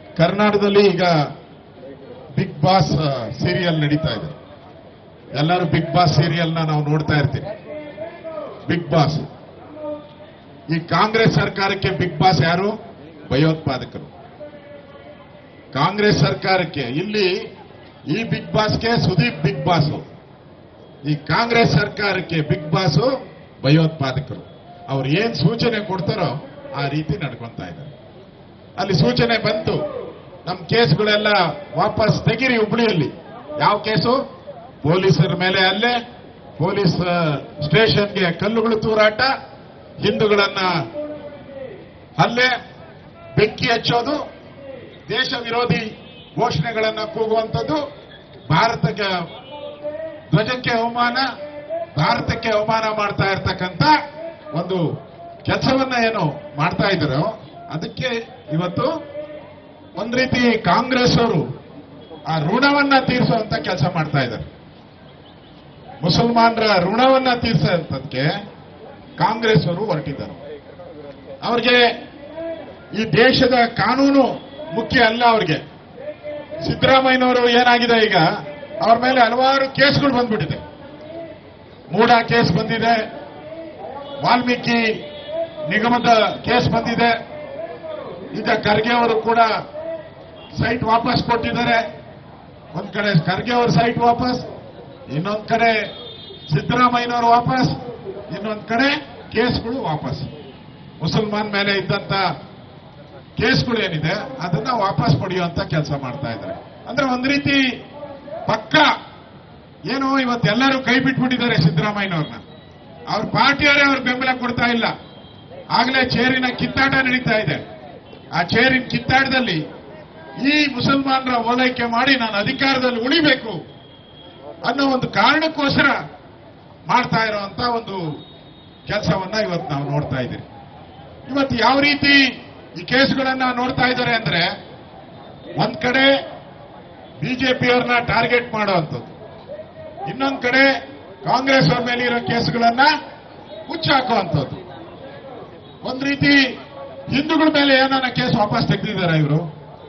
ಕರ್ನಾಟಕದಲ್ಲಿ ಈಗ big boss serial ನಡೀತಾ ಇದೆ ಎಲ್ಲರೂ ಬಿಗ್ ಬಾಸ್ ಸೀರಿಯಲ್ನ ನಾವು ನೋಡ್ತಾ ಇರ್ತೀವಿ ಬಿಗ್ ಬಾಸ್ ಈ ಕಾಂಗ್ರೆಸ್ ಸರ್ಕಾರಕ್ಕೆ ಬಿಗ್ ಬಾಸ್ ಯಾರು ಭಯೋತ್ಪಾದಕರು ಕಾಂಗ್ರೆಸ್ ಸರ್ಕಾರಕ್ಕೆ ಇಲ್ಲಿ ಈ ಬಿಗ್ ಬಾಸ್ಗೆ ಸುದೀಪ್ ಬಿಗ್ ಬಾಸ್ ಈ ಕಾಂಗ್ರೆಸ್ ಸರ್ಕಾರಕ್ಕೆ ಬಿಗ್ ಬಾಸ್ ಭಯೋತ್ಪಾದಕರು ಅವ್ರು ಏನ್ ಸೂಚನೆ ಕೊಡ್ತಾರೋ ಆ ರೀತಿ ನಡ್ಕೊಂತಾ ಇದ್ದಾರೆ ಅಲ್ಲಿ ಸೂಚನೆ ಬಂತು ನಮ್ಮ ಕೇಸ್ಗಳೆಲ್ಲ ವಾಪಸ್ ತೆಗಿರಿ ಹುಬ್ಳಿಯಲ್ಲಿ ಯಾವ ಕೇಸು ಪೊಲೀಸರ ಮೇಲೆ ಅಲ್ಲೇ ಪೊಲೀಸ್ ಆ, ಸ್ಟೇಷನ್ಗೆ ಕಲ್ಲುಗಳು ತೂರಾಟ ಹಿಂದೂಗಳನ್ನ ಹಲ್ಲೆ ಬೆಂಕಿ ಹಚ್ಚೋದು ದೇಶ ವಿರೋಧಿ ಘೋಷಣೆಗಳನ್ನ ಕೂಗುವಂಥದ್ದು ಭಾರತಕ್ಕೆ ಧ್ವಜಕ್ಕೆ ಅವಮಾನ ಭಾರತಕ್ಕೆ ಅವಮಾನ ಮಾಡ್ತಾ ಇರ್ತಕ್ಕಂಥ ಒಂದು ಕೆಲಸವನ್ನ ಏನು ಮಾಡ್ತಾ ಇದ್ದಾರೋ ಅದಕ್ಕೆ ಇವತ್ತು ಒಂದ್ ರೀತಿ ಕಾಂಗ್ರೆಸ್ ಅವರು ಆ ಋಣವನ್ನ ತೀರಿಸುವಂತ ಕೆಲಸ ಮಾಡ್ತಾ ಇದ್ದಾರೆ ಮುಸಲ್ಮಾನರ ಋಣವನ್ನ ತೀರಿಸುವಂತದಕ್ಕೆ ಕಾಂಗ್ರೆಸ್ ಅವರು ಹೊರಟಿದ್ದಾರೆ ಅವ್ರಿಗೆ ಈ ದೇಶದ ಕಾನೂನು ಮುಖ್ಯ ಅಲ್ಲ ಅವ್ರಿಗೆ ಸಿದ್ದರಾಮಯ್ಯನವರು ಏನಾಗಿದೆ ಈಗ ಅವ್ರ ಮೇಲೆ ಹಲವಾರು ಕೇಸ್ಗಳು ಬಂದ್ಬಿಟ್ಟಿದೆ ಮೂಡ ಕೇಸ್ ಬಂದಿದೆ ವಾಲ್ಮೀಕಿ ನಿಗಮದ ಕೇಸ್ ಬಂದಿದೆ ಈಗ ಖರ್ಗೆ ಅವರು ಕೂಡ ಸೈಟ್ ವಾಪಸ್ ಕೊಟ್ಟಿದ್ದಾರೆ ಒಂದ್ ಕಡೆ ಖರ್ಗೆ ಅವ್ರ ಸೈಟ್ ವಾಪಸ್ ಇನ್ನೊಂದ್ ಕಡೆ ಸಿದ್ದರಾಮಯ್ಯನವರು ವಾಪಸ್ ಇನ್ನೊಂದ್ ಕಡೆ ಕೇಸ್ಗಳು ವಾಪಸ್ ಮುಸಲ್ಮಾನ್ ಮೇಲೆ ಇದ್ದಂತ ಕೇಸ್ಗಳು ಏನಿದೆ ಅದನ್ನ ವಾಪಸ್ ಪಡೆಯುವಂತ ಕೆಲಸ ಮಾಡ್ತಾ ಇದ್ದಾರೆ ಅಂದ್ರೆ ಒಂದ್ ರೀತಿ ಪಕ್ಕ ಏನು ಇವತ್ತೆಲ್ಲರೂ ಕೈ ಬಿಟ್ಬಿಟ್ಟಿದ್ದಾರೆ ಸಿದ್ದರಾಮಯ್ಯನವ್ರನ್ನ ಅವ್ರ ಪಾರ್ಟಿಯವರೇ ಅವ್ರ ಬೆಂಬಲ ಕೊಡ್ತಾ ಇಲ್ಲ ಆಗಲೇ ಚೇರಿನ ಕಿತ್ತಾಟ ನಡೀತಾ ಇದೆ ಆ ಚೇರಿನ ಕಿತ್ತಾಟದಲ್ಲಿ ಈ ಮುಸಲ್ಮಾನರ ಓಲೈಕೆ ಮಾಡಿ ನಾನು ಅಧಿಕಾರದಲ್ಲಿ ಉಳಿಬೇಕು ಅನ್ನೋ ಒಂದು ಕಾರಣಕ್ಕೋಸ್ಕರ ಮಾಡ್ತಾ ಇರುವಂತ ಒಂದು ಕೆಲಸವನ್ನ ಇವತ್ತು ನಾವು ನೋಡ್ತಾ ಇದ್ದೀವಿ ಇವತ್ತು ಯಾವ ರೀತಿ ಈ ಕೇಸ್ಗಳನ್ನ ನೋಡ್ತಾ ಇದ್ದಾರೆ ಅಂದ್ರೆ ಒಂದ್ ಕಡೆ ಬಿಜೆಪಿಯವ್ರನ್ನ ಟಾರ್ಗೆಟ್ ಮಾಡುವಂಥದ್ದು ಇನ್ನೊಂದ್ ಕಡೆ ಕಾಂಗ್ರೆಸ್ ಅವ್ರ ಮೇಲೆ ಇರೋ ಕೇಸ್ಗಳನ್ನ ಮುಚ್ಚಾಕುವಂಥದ್ದು ಒಂದ್ ರೀತಿ ಹಿಂದೂಗಳ ಮೇಲೆ ಏನನ್ನ ಕೇಸ್ ವಾಪಸ್ ತೆಗೆದಿದ್ದಾರೆ ಇವರು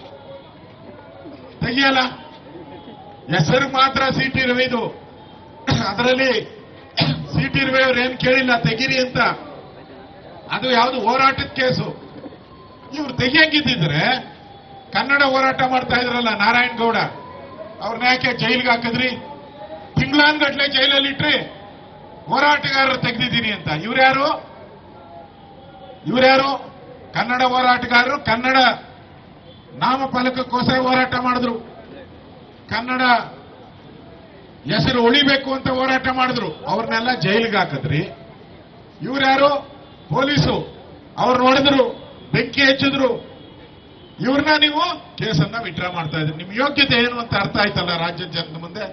ತೆಗಿಯಲ್ಲ ಹೆಸರು ಮಾತ್ರ ಸಿ ಟಿ ರವಿದು ಅದರಲ್ಲಿ ಸಿ ಟಿ ರವಿ ಅವ್ರು ಏನ್ ಕೇಳಿಲ್ಲ ತೆಗೀರಿ ಅಂತ ಅದು ಯಾವುದು ಹೋರಾಟದ ಕೇಸು ಇವ್ರು ತೆಗಿಯಂಗಿದ್ದಿದ್ರೆ ಕನ್ನಡ ಹೋರಾಟ ಮಾಡ್ತಾ ಇದ್ರಲ್ಲ ನಾರಾಯಣ್ ಗೌಡ ಅವ್ರನ್ನ ಯಾಕೆ ಜೈಲ್ಗೆ ಹಾಕಿದ್ರಿ ತಿಂಗಳಾನ್ಗಟ್ಲೆ ಜೈಲಲ್ಲಿ ಇಟ್ರಿ ಹೋರಾಟಗಾರರು ತೆಗೆದಿದ್ದೀನಿ ಅಂತ ಇವ್ರ್ಯಾರು ಇವ್ರ್ಯಾರು ಕನ್ನಡ ಹೋರಾಟಗಾರರು ಕನ್ನಡ ನಾಮಫಲಕಕ್ಕೋಸ್ಕರ ಹೋರಾಟ ಮಾಡಿದ್ರು ಕನ್ನಡ ಹೆಸರು ಉಳಿಬೇಕು ಅಂತ ಹೋರಾಟ ಮಾಡಿದ್ರು ಅವ್ರನ್ನೆಲ್ಲ ಜೈಲಿಗೆ ಹಾಕಿದ್ರಿ ಇವ್ರ್ಯಾರು ಪೊಲೀಸು ಅವ್ರು ನೋಡಿದ್ರು ಬೆಂಕಿ ಹಚ್ಚಿದ್ರು ಇವ್ರನ್ನ ನೀವು ಕೇಸನ್ನ ವಿಡ್ರಾ ಮಾಡ್ತಾ ಇದ್ರಿ ನಿಮ್ ಯೋಗ್ಯತೆ ಏನು ಅಂತ ಅರ್ಥ ಆಯ್ತಲ್ಲ ರಾಜ್ಯದ ಜನದ ಮುಂದೆ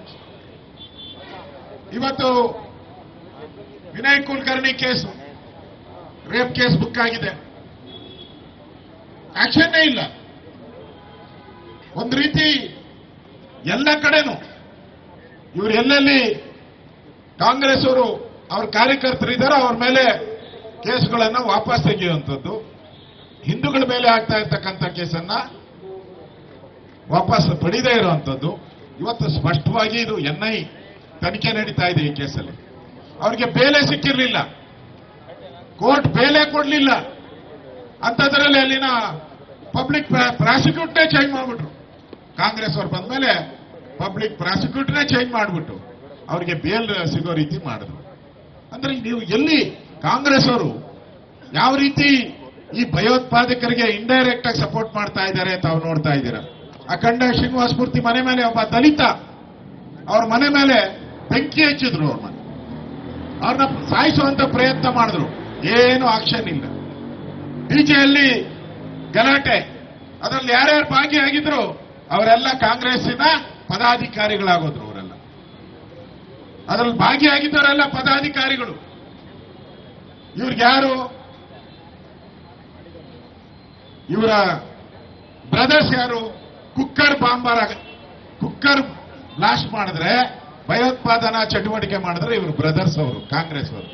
ಇವತ್ತು Vinay Kulkarni case rape case book ಆಗಿದೆ ಆಕ್ಷನ್ನೇ ಇಲ್ಲ ಒಂದು ರೀತಿ ಎಲ್ಲ ಕಡೆನೂ ಇವರು ಎಲ್ಲೆಲ್ಲಿ ಕಾಂಗ್ರೆಸ್ ಅವರು ಅವ್ರ ಕಾರ್ಯಕರ್ತರಿದ್ದಾರೋ ಅವ್ರ ಮೇಲೆ ಕೇಸ್ಗಳನ್ನ ವಾಪಸ್ ತೆಗೆಯುವಂಥದ್ದು ಹಿಂದೂಗಳ ಮೇಲೆ ಆಗ್ತಾ ಇರ್ತಕ್ಕಂಥ ಕೇಸನ್ನ ವಾಪಸ್ ಪಡಿದೇ ಇರುವಂಥದ್ದು ಇವತ್ತು ಸ್ಪಷ್ಟವಾಗಿ ಇದು ಎನ್ಐ ತನಿಖೆ ನಡೀತಾ ಇದೆ ಈ ಕೇಸಲ್ಲಿ ಅವರಿಗೆ ಬೇಲೆ ಸಿಕ್ಕಿರಲಿಲ್ಲ ಕೋರ್ಟ್ ಬೇಲೆ ಕೊಡಲಿಲ್ಲ ಅಂಥದ್ರಲ್ಲಿ ಅಲ್ಲಿನ ಪಬ್ಲಿಕ್ ಪ್ರಾಸಿಕ್ಯೂಟ್ನೇ ಚೇಂಜ್ ಮಾಡಿಬಿಟ್ರು ಕಾಂಗ್ರೆಸ್ ಅವ್ರು ಬಂದ್ಮೇಲೆ ಪಬ್ಲಿಕ್ ಪ್ರಾಸಿಕ್ಯೂಟ್ನೇ ಚೇಂಜ್ ಮಾಡಿಬಿಟ್ಟು ಅವರಿಗೆ ಬೇಲ್ ಸಿಗೋ ರೀತಿ ಮಾಡಿದ್ರು ಅಂದ್ರೆ ನೀವು ಎಲ್ಲಿ ಕಾಂಗ್ರೆಸ್ ಅವರು ಯಾವ ರೀತಿ ಈ ಭಯೋತ್ಪಾದಕರಿಗೆ ಇಂಡೈರೆಕ್ಟ್ ಆಗಿ ಸಪೋರ್ಟ್ ಮಾಡ್ತಾ ಇದ್ದಾರೆ ತಾವು ನೋಡ್ತಾ ಇದ್ದೀರಾ ಅಖಂಡ ಶ್ರೀನಿವಾಸ ಮೂರ್ತಿ ಮನೆ ಮೇಲೆ ಒಬ್ಬ ದಲಿತ ಅವ್ರ ಮನೆ ಮೇಲೆ ಬೆಂಕಿ ಹಚ್ಚಿದ್ರು ಅವ್ರ ಮನೆ ಅವ್ರನ್ನ ಸಾಯಿಸುವಂತ ಪ್ರಯತ್ನ ಮಾಡಿದ್ರು ಏನು ಆಕ್ಷನ್ ಇಲ್ಲ ಡಿಜೆಯಲ್ಲಿ ಗಲಾಟೆ ಅದರಲ್ಲಿ ಯಾರ್ಯಾರು ಭಾಗಿಯಾಗಿದ್ರು ಅವರೆಲ್ಲ ಕಾಂಗ್ರೆಸ್ಸಿನ ಪದಾಧಿಕಾರಿಗಳಾಗೋದ್ರು ಅವರೆಲ್ಲ ಅದರಲ್ಲಿ ಭಾಗಿಯಾಗಿದ್ದವರೆಲ್ಲ ಪದಾಧಿಕಾರಿಗಳು ಇವ್ರಿಗೆ ಯಾರು ಇವರ ಬ್ರದರ್ಸ್ ಯಾರು ಕುಕ್ಕರ್ ಬಾಂಬರ್ ಕುಕ್ಕರ್ ಬ್ಲಾಸ್ಟ್ ಮಾಡಿದ್ರೆ ಭಯೋತ್ಪಾದನಾ ಚಟುವಟಿಕೆ ಮಾಡಿದ್ರೆ ಇವರು ಬ್ರದರ್ಸ್ ಅವರು ಕಾಂಗ್ರೆಸ್ ಅವರು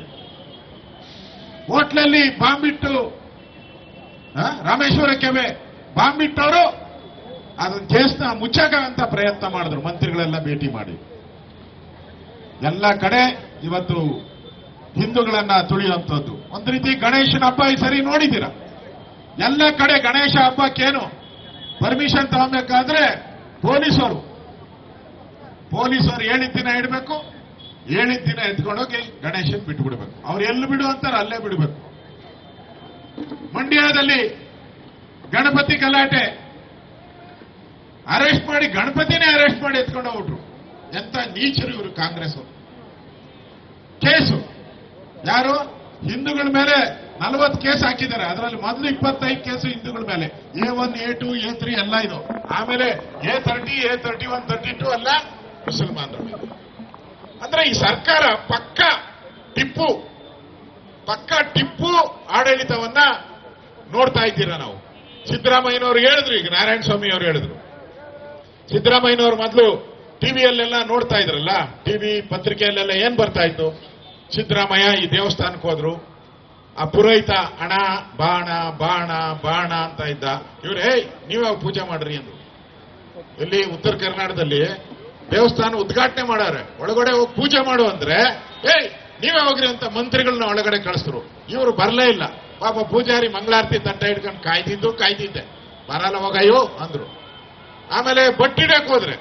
ಹೋಟ್ಲಲ್ಲಿ ಬಾಂಬ್ ಇಟ್ಟು ಆ, ರಾಮೇಶ್ವರ ಕೆವೆ ಬಾಂಬ್ ಇಟ್ಟವರು ಅದನ್ನ ಕೇಸ್ನ ಮುಚ್ಚಾಕಂತ ಪ್ರಯತ್ನ ಮಾಡಿದ್ರು ಮಂತ್ರಿಗಳೆಲ್ಲ ಭೇಟಿ ಮಾಡಿ ಎಲ್ಲ ಕಡೆ ಇವತ್ತು ಹಿಂದೂಗಳನ್ನ ತುಳಿಯುವಂಥದ್ದು ಒಂದು ರೀತಿ ಗಣೇಶನ ಹಬ್ಬ ಈ ಸರಿ ನೋಡಿದ್ದೀರಾ ಎಲ್ಲ ಕಡೆ ಗಣೇಶ ಹಬ್ಬಕ್ಕೇನು ಪರ್ಮಿಷನ್ ತಗೊಬೇಕಾದ್ರೆ ಪೊಲೀಸರು ಪೊಲೀಸರು ಹೇಳಿದ ದಿನ ಇಡಬೇಕು ಹೇಳಿದ ದಿನ ಎತ್ಕೊಂಡೋಗಿ ಗಣೇಶನ್ ಬಿಟ್ಬಿಡ್ಬೇಕು ಅವ್ರು ಎಲ್ಲಿ ಬಿಡು ಅಂತಾರೆ ಅಲ್ಲೇ ಬಿಡಬೇಕು ಮಂಡ್ಯದಲ್ಲಿ ಗಣಪತಿ ಗಲಾಟೆ ಅರೆಸ್ಟ್ ಮಾಡಿ ಗಣಪತಿನೇ ಅರೆಸ್ಟ್ ಮಾಡಿ ಎತ್ಕೊಂಡು ಹೋಗ್ಬಿಟ್ರು ಎಂತ ನೀಚರು ಇವರು ಕಾಂಗ್ರೆಸ್ ಅವರು ಕೇಸು ಯಾರು ಹಿಂದೂಗಳ ಮೇಲೆ ನಲವತ್ತು ಕೇಸ್ ಹಾಕಿದ್ದಾರೆ ಅದರಲ್ಲಿ ಮೊದಲು ಇಪ್ಪತ್ತೈದು ಕೇಸು ಹಿಂದೂಗಳ ಮೇಲೆ A one A two A three ಎಲ್ಲ ಇದು ಆಮೇಲೆ A thirty A thirty one thirty two ಎಲ್ಲ ಮುಸಲ್ಮಾನರ ಮೇಲೆ ಅಂದ್ರೆ ಈ ಸರ್ಕಾರ ಪಕ್ಕ ಟಿಪ್ಪು ಪಕ್ಕ ಟಿಪ್ಪು ಆಡಳಿತವನ್ನ ನೋಡ್ತಾ ಇದ್ದೀರಾ ನಾವು ಸಿದ್ದರಾಮಯ್ಯನವರು ಹೇಳಿದ್ರು ಈಗ ನಾರಾಯಣ ಸ್ವಾಮಿ ಅವರು ಹೇಳಿದ್ರು ಸಿದ್ದರಾಮಯ್ಯನವರು ಮೊದಲು ಟಿವಿಯಲ್ಲೆಲ್ಲ ನೋಡ್ತಾ ಇದ್ರಲ್ಲ ಟಿವಿ ಪತ್ರಿಕೆಯಲ್ಲೆಲ್ಲ ಏನ್ ಬರ್ತಾ ಇತ್ತು ಸಿದ್ದರಾಮಯ್ಯ ಈ ದೇವಸ್ಥಾನಕ್ಕೆ ಹೋದ್ರು ಆ ಪುರೋಹಿತ ಹಣ ಬಾಣ ಬಾಣ ಬಾಣ ಅಂತ ಇದ್ದ ಇವ್ರು ಏಯ್ ನೀವೇ ಪೂಜೆ ಮಾಡ್ರಿ ಅಂದ್ರು ಇಲ್ಲಿ ಉತ್ತರ ಕರ್ನಾಟಕದಲ್ಲಿ ದೇವಸ್ಥಾನ ಉದ್ಘಾಟನೆ ಮಾಡಾರೆ ಒಳಗಡೆ ಹೋಗಿ ಪೂಜೆ ಮಾಡು ಅಂದ್ರೆ ಏಯ್ ನೀವೇ ಹೋಗ್ರಿ ಅಂತ ಮಂತ್ರಿಗಳನ್ನ ಒಳಗಡೆ ಕಳಿಸಿದ್ರು ಇವರು ಬರಲೇ ಇಲ್ಲ ಪಾಪ ಪೂಜಾರಿ ಮಂಗಳಾರತಿ ತಟ್ಟ ಹಿಡ್ಕೊಂಡು ಕಾಯ್ದಿದ್ದು ಕಾಯ್ದಿದ್ದೆ ಬರಲ್ಲ ಹೋಗಯ್ಯೋ ಅಂದ್ರು ಆಮೇಲೆ ಬಟ್ಟಿಡಕ್ ಹೋದ್ರೆ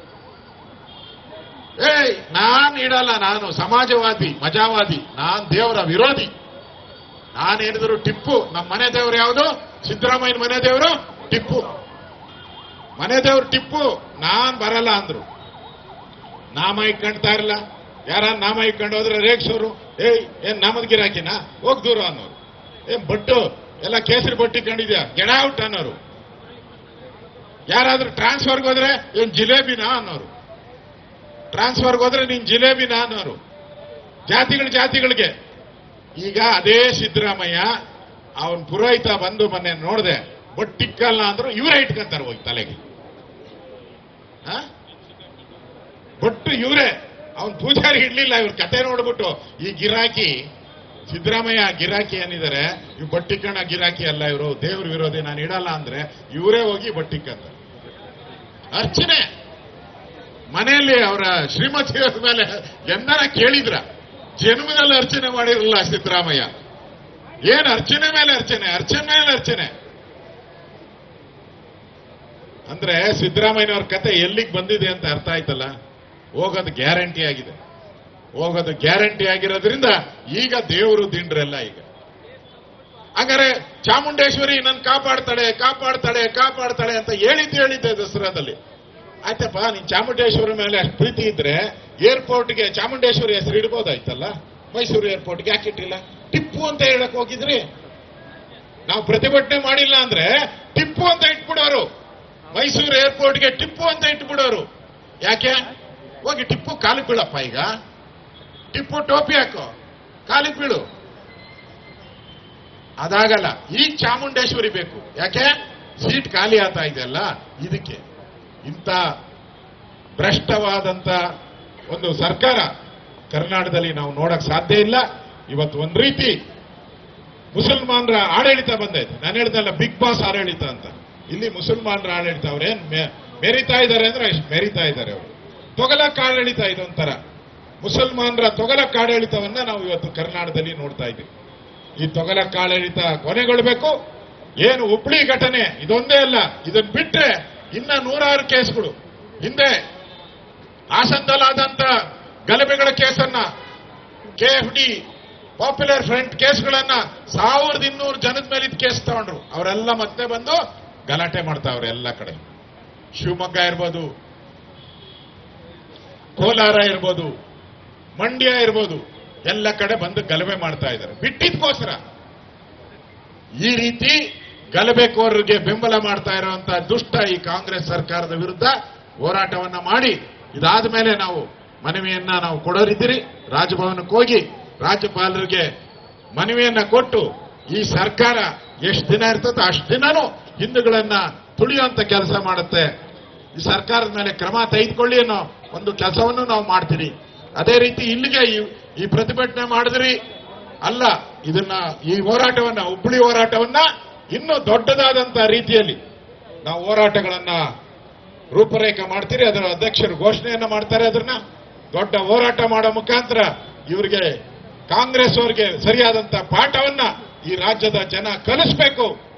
ಏಯ್ ನಾನ್ ಇಡಲ್ಲ ನಾನು ಸಮಾಜವಾದಿ ಮಜಾವಾದಿ ನಾನ್ ದೇವರ ವಿರೋಧಿ ನಾನು ಹೇಳಿದ್ರು ಟಿಪ್ಪು ನಮ್ಮ ಮನೆ ದೇವರು ಯಾವುದು ಸಿದ್ದರಾಮಯ್ಯನ ಮನೆ ದೇವರು ಟಿಪ್ಪು ಮನೆ ದೇವ್ರು ಟಿಪ್ಪು ನಾನ್ ಬರಲ್ಲ ಅಂದ್ರು ನಾಮ ಇಟ್ಕೊಂಡ್ತಾ ಇರಲ್ಲ ಯಾರ ನಾಮ ಇಟ್ಕೊಂಡು ಹೋದ್ರೆ ರೇಗ್ಸೋರು ಏಯ್ ಏನ್ ನಾಮದ ಗಿರಾಕಿನ ಹೋಗ್ ದೂರ ಅನ್ನೋರು ಏನ್ ಬಟ್ಟು ಎಲ್ಲ ಕೇಸರಿ ಬಟ್ಟಿ ಕಂಡಿದ್ಯಾ ಗೆಡ ಔಟ್ ಅನ್ನೋರು ಯಾರಾದ್ರೂ ಟ್ರಾನ್ಸ್ಫರ್ಗೆ ಹೋದ್ರೆ ಏನ್ ಜಿಲೇಬಿನಾ ಅನ್ನೋರು ಟ್ರಾನ್ಸ್ಫರ್ಗೆ ಹೋದ್ರೆ ನೀನ್ ಜಿಲೇಬಿನಾ ಅನ್ನೋರು ಜಾತಿಗಳ ಜಾತಿಗಳಿಗೆ ಈಗ ಅದೇ ಸಿದ್ದರಾಮಯ್ಯ ಅವನ್ ಪುರೋಹಿತ ಬಂದು ಮೊನ್ನೆ ನೋಡ್ದೆ ಬಟ್ಟಿಕ್ಕಲ್ಲ ಅಂದ್ರು ಇವರೇ ಇಟ್ಕೊಂತಾರೆ ಹೋಗಿ ತಲೆಗೆ ಆ? ಬೊಟ್ಟು ಇವರೇ ಅವನ್ ಪೂಜಾರಿ ಇಡ್ಲಿಲ್ಲ ಇವ್ರ ಕತೆ ನೋಡ್ಬಿಟ್ಟು ಈ ಗಿರಾಕಿ ಸಿದ್ದರಾಮಯ್ಯ ಗಿರಾಕಿ ಏನಿದ್ದಾರೆ ಇವ್ ಬಟ್ಟಿಕ್ಕಣ ಗಿರಾಕಿ ಅಲ್ಲ ಇವರು ದೇವ್ರ ವಿರೋಧಿ ನಾನು ಇಡಲ್ಲ ಅಂದ್ರೆ ಇವರೇ ಹೋಗಿ ಬಟ್ಟಿಕ್ಕಂತಾರೆ ಅರ್ಚನೆ ಮನೆಯಲ್ಲಿ ಅವರ ಶ್ರೀಮತಿ ಮೇಲೆ ಎಂದನ ಕೇಳಿದ್ರ ಜನ್ಮದಲ್ಲಿ ಅರ್ಚನೆ ಮಾಡಿರಲ್ಲ ಸಿದ್ದರಾಮಯ್ಯ ಏನ್ ಅರ್ಚನೆ ಮೇಲೆ ಅರ್ಚನೆ ಅರ್ಚನೆ ಮೇಲೆ ಅರ್ಚನೆ ಅಂದ್ರೆ ಸಿದ್ದರಾಮಯ್ಯನವ್ರ ಕತೆ ಎಲ್ಲಿಗೆ ಬಂದಿದೆ ಅಂತ ಅರ್ಥ ಆಯ್ತಲ್ಲ ಹೋಗೋದು ಗ್ಯಾರಂಟಿ ಆಗಿದೆ ಹೋಗೋದು ಗ್ಯಾರಂಟಿ ಆಗಿರೋದ್ರಿಂದ ಈಗ ದೇವರು ದಿಂಡ್ರೆಲ್ಲ ಈಗ ಹಂಗಾರೆ ಚಾಮುಂಡೇಶ್ವರಿ ನನ್ ಕಾಪಾಡ್ತಾಳೆ ಕಾಪಾಡ್ತಾಳೆ ಕಾಪಾಡ್ತಾಳೆ ಅಂತ ಹೇಳಿದ್ದು ಹೇಳಿದ್ದೆ ದಸರಾದಲ್ಲಿ ಆಯ್ತಪ್ಪ ನೀನ್ ಚಾಮುಂಡೇಶ್ವರಿ ಮೇಲೆ ಅಷ್ಟು ಪ್ರೀತಿ ಇದ್ರೆ ಏರ್ಪೋರ್ಟ್ಗೆ ಚಾಮುಂಡೇಶ್ವರಿ ಹೆಸರು ಇಡ್ಬೋದಾಯ್ತಲ್ಲ ಮೈಸೂರು ಏರ್ಪೋರ್ಟ್ಗೆ ಯಾಕೆ ಇಟ್ಟಿಲ್ಲ ಟಿಪ್ಪು ಅಂತ ಹೇಳಕ್ ಹೋಗಿದ್ರಿ ನಾವು ಪ್ರತಿಭಟನೆ ಮಾಡಿಲ್ಲ ಅಂದ್ರೆ ಟಿಪ್ಪು ಅಂತ ಇಟ್ಬಿಡೋರು ಮೈಸೂರು ಏರ್ಪೋರ್ಟ್ಗೆ ಟಿಪ್ಪು ಅಂತ ಇಟ್ಬಿಡೋರು ಯಾಕೆ ಹೋಗಿ ಟಿಪ್ಪು ಕಾಲಿಗೆ ಬೀಳಪ್ಪ ಈಗ ಟಿಪ್ಪು ಟೋಪಿ ಹಾಕೋ ಕಾಲಿಗೆ ಬೀಳು ಅದಾಗಲ್ಲ ಈಗ ಚಾಮುಂಡೇಶ್ವರಿ ಬೇಕು ಯಾಕೆ ಸೀಟ್ ಖಾಲಿ ಆಗ್ತಾ ಇದೆಯಲ್ಲ ಇದಕ್ಕೆ ಇಂಥ ಭ್ರಷ್ಟವಾದಂತ ಒಂದು ಸರ್ಕಾರ ಕರ್ನಾಟಕದಲ್ಲಿ ನಾವು ನೋಡಕ್ ಸಾಧ್ಯ ಇಲ್ಲ ಇವತ್ತು ಒಂದ್ ರೀತಿ ಮುಸಲ್ಮಾನರ ಆಡಳಿತ ಬಂದೈತೆ ನಾನು ಹೇಳ್ದಲ್ಲ ಬಿಗ್ ಬಾಸ್ ಆಡಳಿತ ಅಂತ ಇಲ್ಲಿ ಮುಸಲ್ಮಾನರ ಆಡಳಿತ ಅವ್ರೇನ್ ಮೆ- ಮೆರಿತಾ ಇದ್ದಾರೆ ಅಂದ್ರೆ ಅಷ್ಟು ಮೆರಿತಾ ಇದ್ದಾರೆ ಅವರು ತೊಗಲಕ್ ಆಡಳಿತ ಇದೊಂಥರ ಮುಸಲ್ಮಾನರ ತೊಗಲಕ್ ಆಡಳಿತವನ್ನ ನಾವು ಇವತ್ತು ಕರ್ನಾಟಕದಲ್ಲಿ ನೋಡ್ತಾ ಇದ್ದೀವಿ ಈ ತೊಗಲಕ್ ಆಡಳಿತ ಕೊನೆಗೊಳ್ಬೇಕು ಏನು ಹುಬ್ಳಿ ಘಟನೆ ಇದೊಂದೇ ಅಲ್ಲ ಇದನ್ನ ಬಿಟ್ರೆ ಇನ್ನ ನೂರಾರು ಕೇಸ್ಗಳು ಹಿಂದೆ ಹಾಸನದಲ್ಲಾದಂತ ಗಲಭೆಗಳ ಕೇಸನ್ನ K F D popular front ಕೇಸ್ಗಳನ್ನ ಸಾವಿರದ ಇನ್ನೂರು ಜನದ ಮೇಲೆ ಇದ್ ಕೇಸ್ ತಗೊಂಡ್ರು ಅವರೆಲ್ಲ ಮತ್ತೆ ಬಂದು ಗಲಾಟೆ ಮಾಡ್ತಾವ್ರೆ ಎಲ್ಲ ಕಡೆ ಶಿವಮೊಗ್ಗ ಇರ್ಬೋದು ಕೋಲಾರ ಇರ್ಬೋದು ಮಂಡ್ಯ ಇರ್ಬೋದು ಎಲ್ಲ ಕಡೆ ಬಂದು ಗಲಭೆ ಮಾಡ್ತಾ ಇದ್ದಾರೆ ಬಿಟ್ಟಿದ್ಕೋಸ್ಕರ ಈ ರೀತಿ ಗಲಭೆಕೋರರಿಗೆ ಬೆಂಬಲ ಮಾಡ್ತಾ ಇರುವಂತಹ ದುಷ್ಟ ಈ ಕಾಂಗ್ರೆಸ್ ಸರ್ಕಾರದ ವಿರುದ್ಧ ಹೋರಾಟವನ್ನ ಮಾಡಿ ಇದಾದ ಮೇಲೆ ನಾವು ಮನವಿಯನ್ನ ನಾವು ಕೊಡೋರಿದ್ದೀರಿ ರಾಜಭವನಕ್ಕೆ ಹೋಗಿ ರಾಜ್ಯಪಾಲರಿಗೆ ಮನವಿಯನ್ನ ಕೊಟ್ಟು ಈ ಸರ್ಕಾರ ಎಷ್ಟು ದಿನ ಇರ್ತದೋ ಅಷ್ಟು ದಿನನೂ ಹಿಂದೂಗಳನ್ನ ತುಳಿಯುವಂತ ಕೆಲಸ ಮಾಡುತ್ತೆ ಈ ಸರ್ಕಾರದ ಮೇಲೆ ಕ್ರಮ ತೆಗೆದುಕೊಳ್ಳಿ ಅನ್ನೋ ಒಂದು ಕೆಲಸವನ್ನು ನಾವು ಮಾಡ್ತೀರಿ ಅದೇ ರೀತಿ ಇಲ್ಲಿಗೆ ಈ- ಈ ಪ್ರತಿಭಟನೆ ಮಾಡಿದ್ರಿ ಅಲ್ಲ ಇದನ್ನ ಈ ಹೋರಾಟವನ್ನ ಹುಬ್ಬಳ್ಳಿ ಹೋರಾಟವನ್ನ ಇನ್ನೂ ದೊಡ್ಡದಾದಂತ ರೀತಿಯಲ್ಲಿ ನಾವು ಹೋರಾಟಗಳನ್ನ ರೂಪರೇಖೆ ಮಾಡ್ತೀರಿ ಅದರ ಅಧ್ಯಕ್ಷರು ಘೋಷಣೆಯನ್ನ ಮಾಡ್ತಾರೆ ಅದನ್ನ ದೊಡ್ಡ ಹೋರಾಟ ಮಾಡೋ ಮುಖಾಂತರ ಇವರಿಗೆ ಕಾಂಗ್ರೆಸ್ ಅವರಿಗೆ ಸರಿಯಾದಂತ ಪಾಠವನ್ನ ಈ ರಾಜ್ಯದ ಜನ ಕಲಿಸ್ಬೇಕು